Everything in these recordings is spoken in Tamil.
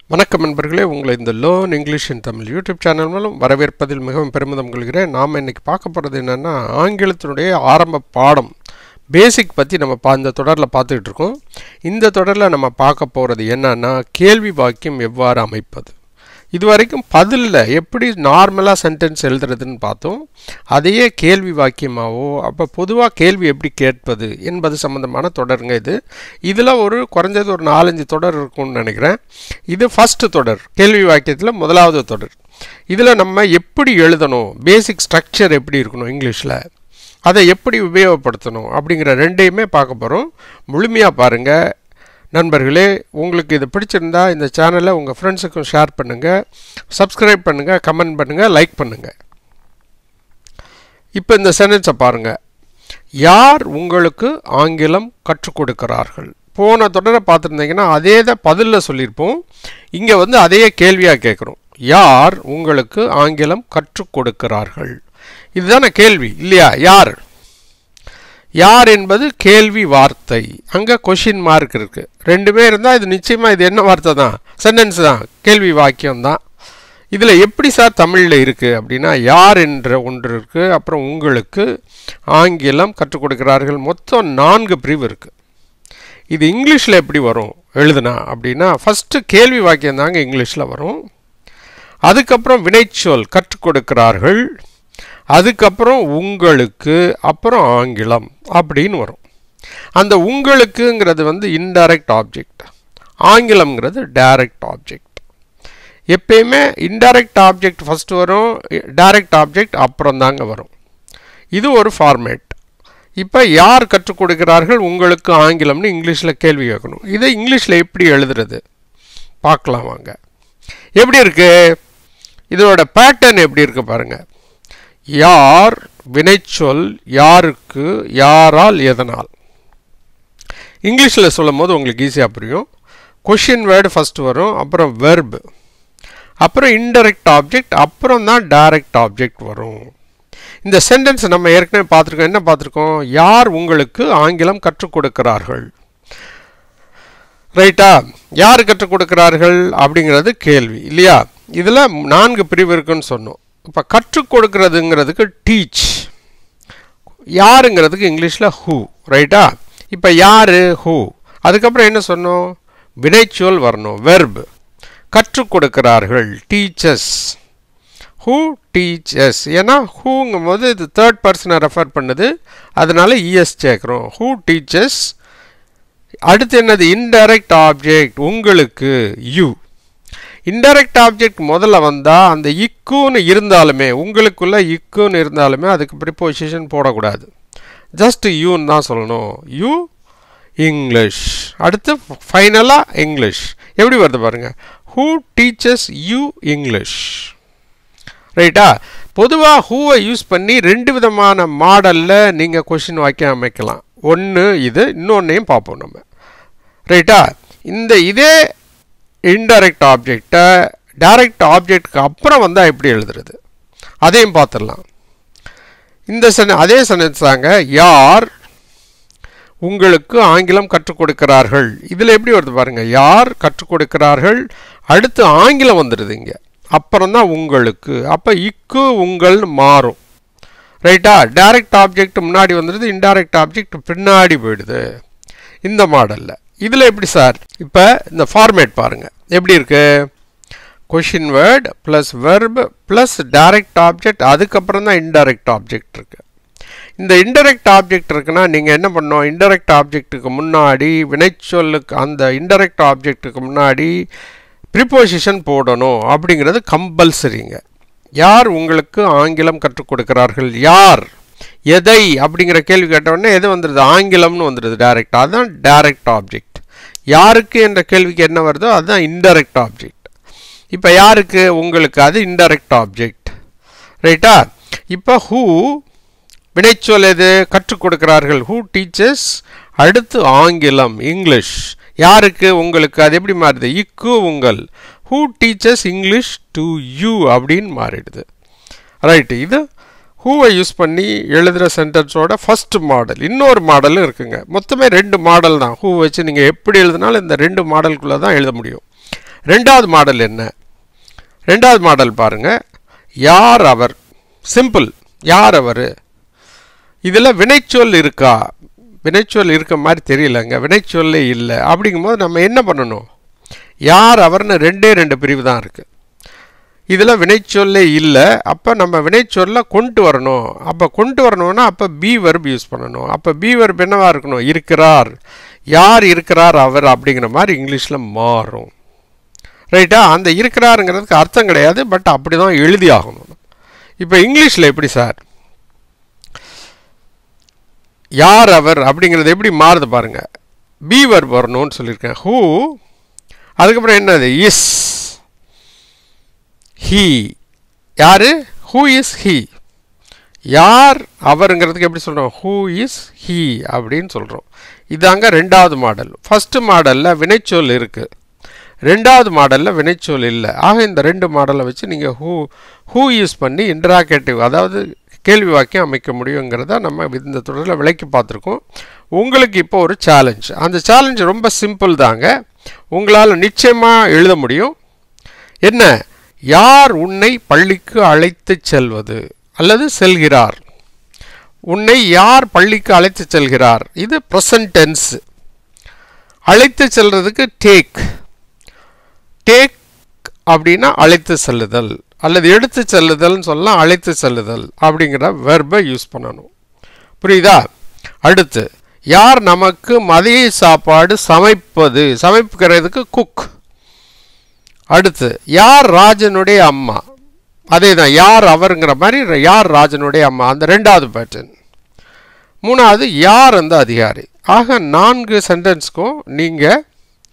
வணக்கம் நண்பர்களே உங்களை இந்த learn English in Tamil YouTube channel மூலம் வரவேற்பதில் மிகவும் பெருமிதம் கொள்கிறேன் நாம் இன்னைக்கு பார்க்க போகிறது என்னென்னா ஆங்கிலத்தினுடைய ஆரம்ப பாடம் பேசிக் பற்றி நம்ம பா இந்த தொடரில் பார்த்துக்கிட்டு இருக்கோம் இந்த தொடரில் நம்ம பார்க்க போகிறது என்னன்னா கேள்வி வாக்கியம் எவ்வாறு அமைப்பது இது வரைக்கும் பதிலில் எப்படி நார்மலாக சென்டென்ஸ் எழுதுறதுன்னு பார்த்தோம் அதையே கேள்வி வாக்கியமாகவோ அப்போ பொதுவாக கேள்வி எப்படி கேட்பது என்பது சம்மந்தமான தொடருங்க இது இதில் ஒரு குறைஞ்சது ஒரு நாலஞ்சு தொடர் இருக்கும்னு நினைக்கிறேன் இது ஃபஸ்ட்டு தொடர் கேள்வி வாக்கியத்தில் முதலாவது தொடர் இதில் நம்ம எப்படி எழுதணும் பேசிக் ஸ்ட்ரக்சர் எப்படி இருக்கணும் இங்கிலீஷில் அதை எப்படி உபயோகப்படுத்தணும் அப்படிங்கிற ரெண்டையுமே பார்க்க போகிறோம் முழுமையாக பாருங்கள் நண்பர்களே உங்களுக்கு இது பிடிச்சிருந்தா இந்த சேனலை உங்கள் ஃப்ரெண்ட்ஸுக்கும் ஷேர் பண்ணுங்கள் சப்ஸ்கிரைப் பண்ணுங்கள் கமெண்ட் பண்ணுங்கள் லைக் பண்ணுங்கள் இப்போ இந்த சென்டென்ஸை பாருங்கள் யார் உங்களுக்கு ஆங்கிலம் கற்றுக் கொடுக்கிறார்கள் போன தொடரை பார்த்துருந்தீங்கன்னா அதே தான் பதிலில் சொல்லியிருப்போம் இங்கே வந்து அதையே கேள்வியாக கேட்குறோம் யார் உங்களுக்கு ஆங்கிலம் கற்றுக் கொடுக்கிறார்கள் இதுதானே கேள்வி இல்லையா யார் யார் என்பது கேள்வி வார்த்தை அங்கே கொஷின் மார்க் இருக்குது ரெண்டுமே இருந்தால் இது நிச்சயமாக இது என்ன வார்த்தை தான் சென்டென்ஸ் தான் கேள்வி வாக்கியம் தான் இதில் எப்படி சார் தமிழில் இருக்குது அப்படின்னா யார் என்ற ஒன்று இருக்குது அப்புறம் உங்களுக்கு ஆங்கிலம் கற்றுக் கொடுக்கிறார்கள் மொத்தம் நான்கு பிரிவு இருக்குது இது இங்கிலீஷில் எப்படி வரும் எழுதுனா அப்படின்னா ஃபஸ்ட்டு கேள்வி வாக்கியம் தாங்க இங்கிலீஷில் வரும் அதுக்கப்புறம் வினைச்சொல் கற்றுக் கொடுக்கிறார்கள் அதுக்கப்புறம் உங்களுக்கு அப்புறம் ஆங்கிலம் அப்படின்னு வரும் அந்த உங்களுக்குங்கிறது வந்து இன்டைரக்ட் ஆப்ஜெக்ட் ஆங்கிலம்ங்கிறது டைரக்ட் ஆப்ஜெக்ட் எப்பயுமே இன்டைரக்ட் ஆப்ஜெக்ட் ஃபஸ்ட்டு வரும் டைரக்ட் ஆப்ஜெக்ட் அப்புறம் தாங்க வரும் இது ஒரு ஃபார்மேட் இப்போ யார் கற்றுக் கொடுக்கிறார்கள் உங்களுக்கு ஆங்கிலம்னு இங்கிலீஷில் கேள்வி கேட்கணும் இதை இங்கிலீஷில் எப்படி எழுதுறது பார்க்கலாம் வாங்க எப்படி இருக்கு இதோட பேட்டர்ன் எப்படி இருக்கு பாருங்கள் யார் வினைச்சொல் யாருக்கு யாரால் எதனால் இங்கிலீஷில் சொல்லும் போது உங்களுக்கு ஈஸியாக புரியும் கொஷின் வேர்டு ஃபஸ்ட்டு வரும் அப்புறம் வெர்பு அப்புறம் இன்டெரக்ட் ஆப்ஜெக்ட் அப்புறம் தான் டைரக்ட் ஆப்ஜெக்ட் வரும் இந்த சென்டென்ஸ் நம்ம ஏற்கனவே பார்த்துருக்கோம் என்ன பார்த்துருக்கோம் யார் உங்களுக்கு ஆங்கிலம் கற்றுக் கொடுக்கிறார்கள் ரைட்டா யார் கற்றுக் கொடுக்கிறார்கள் அப்படிங்கிறது கேள்வி இல்லையா இதில் நான்கு பிரிவு இருக்குன்னு சொன்னோம் இப்போ கற்றுக் கொடுக்கறதுங்கிறதுக்கு டீச் யாருங்கிறதுக்கு இங்கிலீஷில் ஹூ ரைட்டா இப்போ யார் ஹூ அதுக்கப்புறம் என்ன சொன்னோம் வினைச்சொல் வரணும் வெர்ப் கற்றுக் கொடுக்கிறார்கள் டீச்சர்ஸ் ஹூ டீச்சர்ஸ் ஏன்னா ஹூங்கும் போது இது தேர்ட் பர்சனை ரெஃபர் பண்ணுது அதனால இஎஸ் சேர்க்குறோம் ஹூ டீச்சர்ஸ் அடுத்து என்னது இன்டைரக்ட் ஆப்ஜெக்ட் உங்களுக்கு யூ இன்டைரக்ட் ஆப்ஜெக்ட் முதல்ல வந்தால் அந்த இக்குன்னு இருந்தாலுமே உங்களுக்குள்ள இக்குன்னு இருந்தாலுமே அதுக்கு ப்ரிப்போசிஷன் போடக்கூடாது ஜஸ்ட் யூன்னு தான் சொல்லணும் யூ இங்கிலீஷ் அடுத்து ஃபைனலாக இங்கிலீஷ் எப்படி வருது பாருங்கள் ஹூ டீச்சர்ஸ் யூ இங்கிலீஷ் ரைட்டா பொதுவாக ஹூவை யூஸ் பண்ணி ரெண்டு விதமான மாடலில் நீங்கள் கொஷின் வாக்கியம் அமைக்கலாம் ஒன்று இது இன்னொன்றையும் பார்ப்போம் நம்ம ரைட்டா இந்த இதே இன்டைரக்ட் ஆப்ஜெக்டை டைரக்ட் ஆப்ஜெக்டுக்கு அப்புறம் வந்தால் எப்படி எழுதுறது அதையும் பார்த்துடலாம் இந்த சென் அதே சென்டென்ஸ் தாங்க யார் உங்களுக்கு ஆங்கிலம் கற்றுக் கொடுக்கிறார்கள் இதில் எப்படி வருது பாருங்கள் யார் கற்றுக் கொடுக்கிறார்கள் அடுத்து ஆங்கிலம் வந்துடுது இங்கே அப்புறம் தான் உங்களுக்கு அப்போ இக்கு உங்கள்னு மாறும் ரைட்டா டைரக்ட் ஆப்ஜெக்ட் முன்னாடி வந்துடுது இன்டைரக்ட் ஆப்ஜெக்ட் பின்னாடி போயிடுது இந்த மாடலில் இதில் எப்படி சார் இப்போ இந்த ஃபார்மேட் பாருங்கள் எப்படி இருக்கு question word plus verb plus direct object அதுக்கப்புறம் தான் இன்டைரக்ட் ஆப்ஜெக்ட் இருக்குது இந்த இன்டெரக்ட் ஆப்ஜெக்ட் இருக்குன்னா நீங்கள் என்ன பண்ணோம் இன்டெரக்ட் ஆப்ஜெக்ட்டுக்கு முன்னாடி வினைச்சொல்லுக்கு அந்த இன்டெரக்ட் ஆப்ஜெக்ட்டுக்கு முன்னாடி ப்ரிப்போசிஷன் போடணும் அப்படிங்கிறது கம்பல்சரிங்க யார் உங்களுக்கு ஆங்கிலம் கற்றுக் கொடுக்கிறார்கள் யார் எதை அப்படிங்கிற கேள்வி கேட்டவுடனே எது வந்துடுது ஆங்கிலம்னு வந்துடுது டைரக்ட் அதுதான் டைரக்ட் ஆப்ஜெக்ட் யாருக்கு என்ற கேள்விக்கு என்ன வருதோ அதுதான் இன்டைரக்ட் ஆப்ஜெக்ட் இப்போ யாருக்கு உங்களுக்கு அது இன்டைரக்ட் ஆப்ஜெக்ட் ரைட்டா இப்போ ஹூ வினைச்சொல் எது கற்றுக் கொடுக்கிறார்கள் ஹூ டீச்சர்ஸ் அடுத்து ஆங்கிலம் இங்கிலீஷ் யாருக்கு உங்களுக்கு அது எப்படி மாறுது இக்கு உங்கள் who teachers English to you அப்படின்னு மாறிடுது ரைட்டு இது ஹூவை யூஸ் பண்ணி எழுதுகிற சென்டென்ஸோட ஃபஸ்ட் மாடல் இன்னொரு மாடலும் இருக்குங்க மொத்தமே ரெண்டு மாடல் தான் ஹூ வச்சு நீங்கள் எப்படி எழுதினாலும் இந்த ரெண்டு மாடலுக்குள்ளே தான் எழுத முடியும் ரெண்டாவது மாடல் என்ன ரெண்டாவது மாடல் பாருங்க யார் அவர் சிம்பிள் யார் அவர் இதில் வினைச்சொல் இருக்கா வினைச்சொல் இருக்க மாதிரி தெரியலங்க வினைச்சொல்லே இல்லை அப்படிங்கும்போது நம்ம என்ன பண்ணணும் யார் அவர்னு ரெண்டே ரெண்டு பிரிவு தான் இருக்குது இதில் வினைச்சொல்லே இல்லை அப்போ நம்ம வினைச்சொல்ல கொண்டு வரணும் அப்போ கொண்டு வரணும்னா அப்போ பி வெர்ப் யூஸ் பண்ணணும் அப்போ பி வெர்ப் என்னவா இருக்கணும் இருக்கிறார் யார் இருக்கிறார் அவர் அப்படிங்கிற மாதிரி இங்கிலீஷில் மாறும் ரைட்டா அந்த இருக்கிறாருங்கிறதுக்கு அர்த்தம் கிடையாது பட் அப்படி தான் எழுதி ஆகணும் இப்போ இங்கிலீஷில் எப்படி சார் யார் அவர் அப்படிங்கிறது எப்படி மாறுது பாருங்க பி வெர்ப் வரணும்னு சொல்லியிருக்கேன் ஹூ அதுக்கப்புறம் என்னது இஸ் ஹீ யாரு ஹூ இஸ் ஹீ யார் அவருங்கிறதுக்கு எப்படி சொல்கிறோம் ஹூ இஸ் ஹீ அப்படின்னு சொல்கிறோம் இதாங்க ரெண்டாவது மாடல் ஃபஸ்ட்டு மாடலில் வினைச்சொல் இருக்குது ரெண்டாவது மாடலில் வினைச்சொல் இல்லை ஆக இந்த ரெண்டு மாடலை வச்சு நீங்கள் ஹூ ஹூ யூஸ் பண்ணி இன்ட்ராகேட்டிவ் அதாவது கேள்வி வாக்கியம் அமைக்க முடியுங்கிறத நம்ம இந்த தொடரில் விளக்கி பார்த்துருக்கோம் உங்களுக்கு இப்போ ஒரு சேலஞ்ச் அந்த சேலஞ்ச் ரொம்ப சிம்பிள் தாங்க உங்களால் நிச்சயமாக எழுத முடியும் என்ன யார் உன்னை பள்ளிக்கு அழைத்து செல்வது அல்லது செல்கிறார் உன்னை யார் பள்ளிக்கு அழைத்து செல்கிறார் இது ப்ரெசன்ட் டென்ஸ் அழைத்து செல்றதுக்கு டேக் டேக் அப்படின்னா அழைத்து செல்லுதல் அல்லது எடுத்து செல்லுதல்னு சொல்லலாம் அழைத்து செல்லுதல் அப்படிங்கிற வெர்பை யூஸ் பண்ணணும் புரியுதா அடுத்து யார் நமக்கு மதிய சாப்பாடு சமைப்பது சமைக்கிறதுக்கு குக் அடுத்து யார் ராஜனுடைய அம்மா அதே தான் யார் அவருங்கிற மாதிரி யார் ராஜனுடைய அம்மா அந்த ரெண்டாவது பேட்டர்ன் மூணாவது யார் அந்த அதிகாரி ஆக நான்கு சென்டென்ஸ்க்கும் நீங்கள்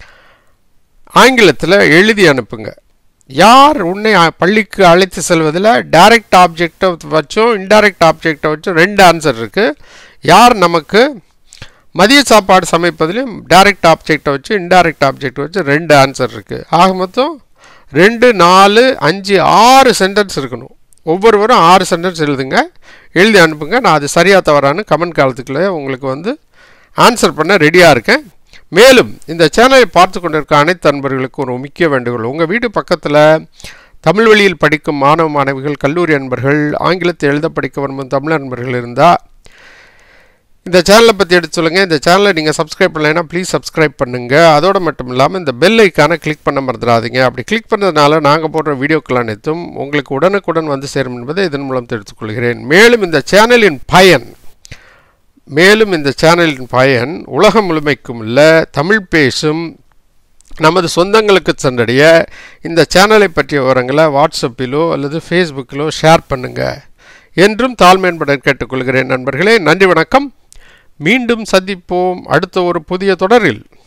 ஆங்கிலத்தில் எழுதி அனுப்புங்க யார் உன்னை பள்ளிக்கு அழைத்து செல்வதில் டைரக்ட் ஆப்ஜெக்டை வச்சும் இன்டைரக்ட் ஆப்ஜெக்டை வச்சும் ரெண்டு ஆன்சர் இருக்குது யார் நமக்கு மதிய சாப்பாடு சமைப்பதிலையும் டைரக்ட் ஆப்ஜெக்டை வச்சு இன்டைரக்ட் ஆப்ஜெக்ட் வச்சு ரெண்டு ஆன்சர் இருக்குது ஆக மொத்தம் ரெண்டு நாலு அஞ்சு ஆறு சென்டென்ஸ் இருக்கணும் ஒவ்வொருவரும் ஆறு சென்டென்ஸ் எழுதுங்க எழுதி அனுப்புங்க நான் அது சரியாக தவறான்னு கமெண்ட் காலத்துக்குள்ளே உங்களுக்கு வந்து ஆன்சர் பண்ண ரெடியாக இருக்கேன் மேலும் இந்த சேனலை பார்த்து கொண்டிருக்க அனைத்து நண்பர்களுக்கும் ஒரு முக்கிய வேண்டுகோள் உங்கள் வீட்டு பக்கத்தில் தமிழ் வழியில் படிக்கும் மாணவ மாணவிகள் கல்லூரி நண்பர்கள் ஆங்கிலத்தை எழுத படிக்க விரும்பும் தமிழ் நண்பர்கள் இருந்தால் இந்த சேனலை பற்றி எடுத்து சொல்லுங்கள் இந்த சேனலை நீங்கள் சப்ஸ்கிரைப் பண்ணலைன்னா ப்ளீஸ் சப்ஸ்கிரைப் பண்ணுங்கள் அதோடு மட்டும் இல்லாமல் இந்த பெல் ஐக்கானை கிளிக் பண்ண மறந்துடாதீங்க அப்படி கிளிக் பண்ணுறதுனால நாங்கள் போடுற வீடியோக்கள் அனைத்தும் உங்களுக்கு உடனுக்குடன் வந்து சேரும் என்பதை இதன் மூலம் தெரிவித்துக் கொள்கிறேன் மேலும் இந்த சேனலின் பயன் மேலும் இந்த சேனலின் பயன் உலகம் முழுமைக்கும் உள்ள தமிழ் பேசும் நமது சொந்தங்களுக்கு சென்றடைய இந்த சேனலை பற்றிய விவரங்களை வாட்ஸ்அப்பிலோ அல்லது ஃபேஸ்புக்கிலோ ஷேர் பண்ணுங்கள் என்றும் தாழ்மையன்பட கேட்டுக்கொள்கிறேன் நண்பர்களே நன்றி வணக்கம் மீண்டும் சந்திப்போம் அடுத்த ஒரு புதிய தொடரில்